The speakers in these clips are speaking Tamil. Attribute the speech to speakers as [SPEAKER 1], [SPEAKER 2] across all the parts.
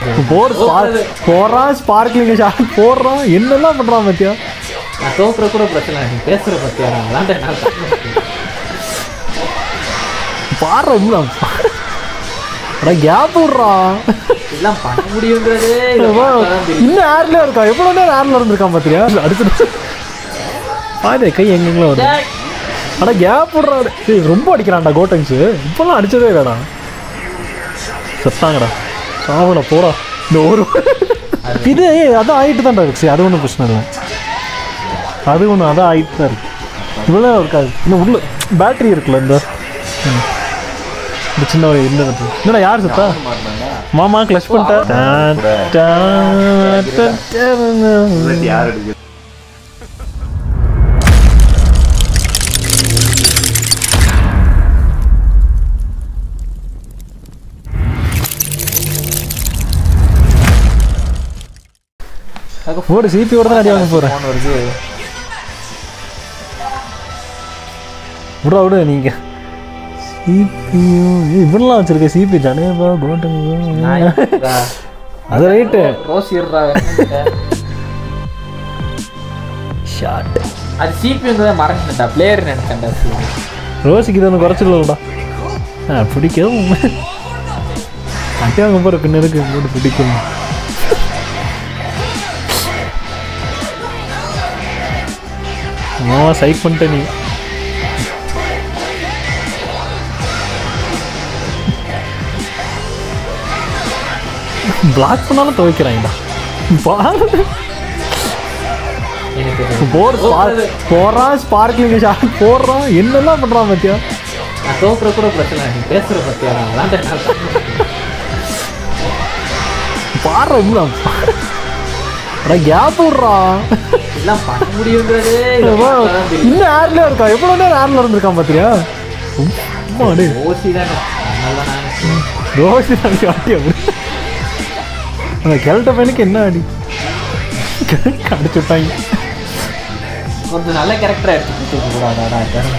[SPEAKER 1] போர் போறான் ஸ்பார்க்லிங் ஷாட் போடுறான் என்னெல்லாம் பண்றான் பத்தியா
[SPEAKER 2] நான் தோக்குற கூட பிரச்சனை இல்லை. நீ பேசுற பத்தியா நான் விளாண்ட நான்
[SPEAKER 1] பாடுற உண்மை அட கேப் விட்றான்
[SPEAKER 2] எல்லாம் பண்ண முடியுங்கிறதே இதை பார்த்தாதான் தெரியும்.
[SPEAKER 1] இன்னும் ஏர்லயே இருக்கான் எவ்வளவு நேரம் ஏர்ல இருந்திருக்கான் பாத்தியா அடுத்து பாரு கை எங்கெங்களும் வருது
[SPEAKER 2] டேய்,
[SPEAKER 1] அட கேப் விட்றாரு ஏய் ரொம்ப அடிக்கிறான்டா கோட்டங்ஸ் இப்பெல்லாம் அடிச்சதே இல்லடா செத்தாங்கடா சாவல போடா இந்த ஒரு இது ஏய், அதான் ஆயிட்டு தான்டா இருக்கு அது ஒன்றும் பிரச்சனை இல்லை அது ஒன்று அதான் ஆயிட்டு தான் இருக்கு இவ்வளோ இருக்காது இன்னும் உள்ள பேட்டரி இருக்குல்ல இந்த ம். இந்த சின்ன ஒரு இந்த battery. என்னடா யார் செத்தா மாமா கிளச் பண்ணிட்டேன்
[SPEAKER 3] யார் எடுக்க
[SPEAKER 1] ஒரு சிபியோட தான் அடி வாங்க போகிறேன்
[SPEAKER 2] phone வருது
[SPEAKER 1] விட்றா விடு நீங்க சிபியு இப்படிலாம் வச்சிருக்க சிபி ஜனேபா கோட்டங்க
[SPEAKER 2] நான் இருக்கா?
[SPEAKER 1] அது ரைட்டு
[SPEAKER 2] ரோஸ் இருடா வேணும்னுட்ட.
[SPEAKER 1] ஷாட்
[SPEAKER 2] அது சிபிங்கிறத மறந்துட்டா பிளேயர் நினைச்சேன்டா CPU.
[SPEAKER 1] ரோசிக்கு இது ஒன்று குறைச்சிடலடா ஆ பிடிக்கும் அட்டியாங்க போகிற பின்ன இருக்கு போட்டு பிடிக்கும் மாமா சைட் பண்ணிட்ட நீ பிளாக் பண்ணாலும் துவைக்கிறாங்கடா பாரு
[SPEAKER 2] எனக்கு இது-
[SPEAKER 1] போர் போடுறான் ஸ்பார்க்லிங் ஷாட் போடுறான் என்னெல்லாம் பண்ணுறான் பத்தியா
[SPEAKER 2] நான் தோக்குற கூட பிரச்சனை இல்லை. நீ பேசுற பத்தியா நான் விளாண்ட நான்
[SPEAKER 1] பாடுற உண்மை அட கேப் விட்றான்
[SPEAKER 2] எல்லாம் பண்ண முடியுங்கிறதே இதை பார்த்தாதான் தெரியும்.
[SPEAKER 1] இன்னும் ஏர்லயே இருக்கான் எவ்வளவு நேரம் ஏர்ல இருந்திருக்கான் பாத்தியா சும்மா அடி
[SPEAKER 2] ஓசி தானே அதனால நான்
[SPEAKER 1] ரோசி அடி அடி அப்படி அந்த கிழட்ட பையனுக்கு என்ன அடி அடிச்சு விட்டாங்க
[SPEAKER 2] கொஞ்சம் நல்ல கேரக்டரா எடுத்து கொடுத்துருக்க கூடாதாடா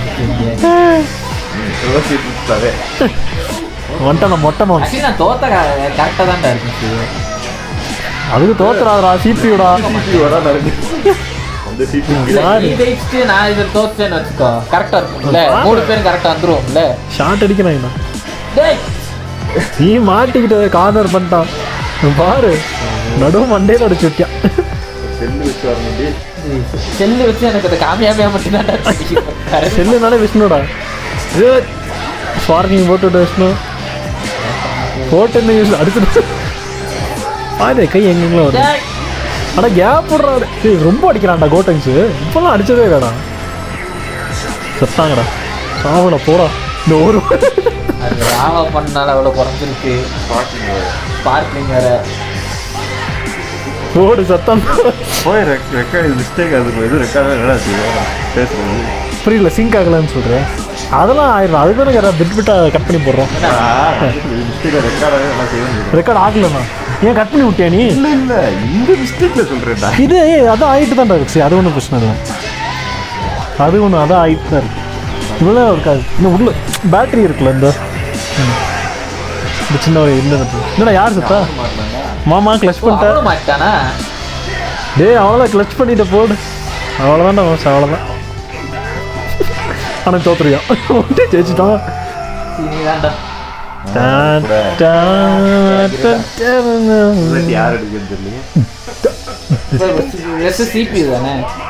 [SPEAKER 3] யோசிச்சுட்டாவே
[SPEAKER 1] வந்துட்டான் மொட்டை மாவன்
[SPEAKER 2] ஆக்சுவலி நான் தோத்த கரெக்டாக தான்டா இருந்துச்சு
[SPEAKER 1] அதுக்கு தோத்துறாதரா சிபியோடா
[SPEAKER 3] சிபி வராத இருக்கு அந்த சிபி
[SPEAKER 2] இல்ல,
[SPEAKER 1] யாரு?
[SPEAKER 2] நீ ஜெயிச்சுட்டு நான் இதில் தோத்துட்டேன்னு வச்சுக்கோ கரெக்டாக இருக்கும்ல மூணு பேரும் கரெக்டாக வந்துருவோம்ல
[SPEAKER 1] ஷார்ட் அடிக்கிறாங்க
[SPEAKER 2] டேய்
[SPEAKER 1] நீ மாட்டிக்கிட்ட கார்னர் பண்ணிட்டான் பாரு நடுவு மண்டையில அடிச்சு விட்டியான்
[SPEAKER 3] செல்லு வச்சு வரணுண்டி
[SPEAKER 2] செல்லு வச்சு எனக்கு அது காமியாமையா மட்டும்தான்
[SPEAKER 1] செல்லுனாலே விஷ்ணுடா இது ஸ்பார்க்கிங் போட்டு விட்டு விஷ்ணு போட்டு என்ன யூஸ் அடுத்து பாரு கை எங்கெங்களும் வருது அட கேப் விட்றாரு ஏய் ரொம்ப அடிக்கிறான்டா கோட்டங்ஸ் இப்பெல்லாம் அடிச்சதே இல்லடா செத்தாங்கடா சாவல போடா இந்த ஒரு
[SPEAKER 2] அது ராவா பண்ணனால அவ்வளோ குறைஞ்சிருக்கு
[SPEAKER 3] ஸ்பார்க்கிங்
[SPEAKER 2] ஸ்பார்க்லிங் வேற
[SPEAKER 1] ஓடு சத்தம்
[SPEAKER 3] போய் ரெக்கார்டு மிஸ்டேக் அது எதுவும் ரெக்கார்டாக நல்லா பேசுறது
[SPEAKER 1] புரியல சிங்க் ஆகலன்னு சொல்கிறேன் அதெல்லாம் ஆயிரும் அதுக்கு தானே யாராவது பிட் பிட்டாக கட் பண்ணி போடுறோம்
[SPEAKER 3] மிஸ்டேக்காக ரெக்கார்டாக நல்லா செய்யணும்
[SPEAKER 1] ரெக்கார்ட் ஆகலண்ணா ஏன் கட் பண்ணி விட்டியா நீ
[SPEAKER 3] இல்லை இல்லை இந்த மிஸ்டேக்கில் சொல்கிறேன்டா
[SPEAKER 1] இது ஏய், அதான் ஆயிட்டு தான்டா இருக்கு சரி, அது ஒன்றும் பிரச்சனை இல்லை அது ஒன்று அதான் ஆயிட்டு தான் இருக்கு இவ்வளோ இருக்காது இன்னும் உள்ள பேட்டரி இருக்குல்ல இந்த ம். இந்த சின்ன ஒரு இந்த battery. என்னடா யார் செத்தா மாமா கிளச் பண்ணிட்டேன்
[SPEAKER 2] அவ்வளோ மாட்டானா
[SPEAKER 1] டேய் அவ்வளோ கிளச் பண்ணிட்ட போடு அவ்வளோதான்டா மாஸ் அவ்வளோதான் ஆனால் தோத்துறியா ஜெயிச்சுட்டான்
[SPEAKER 2] நீ தான்டா
[SPEAKER 1] டான், டான், டான், டான்.
[SPEAKER 3] யார் எடுக்குன்னு தெரியல
[SPEAKER 2] எஸ் சிபி தானே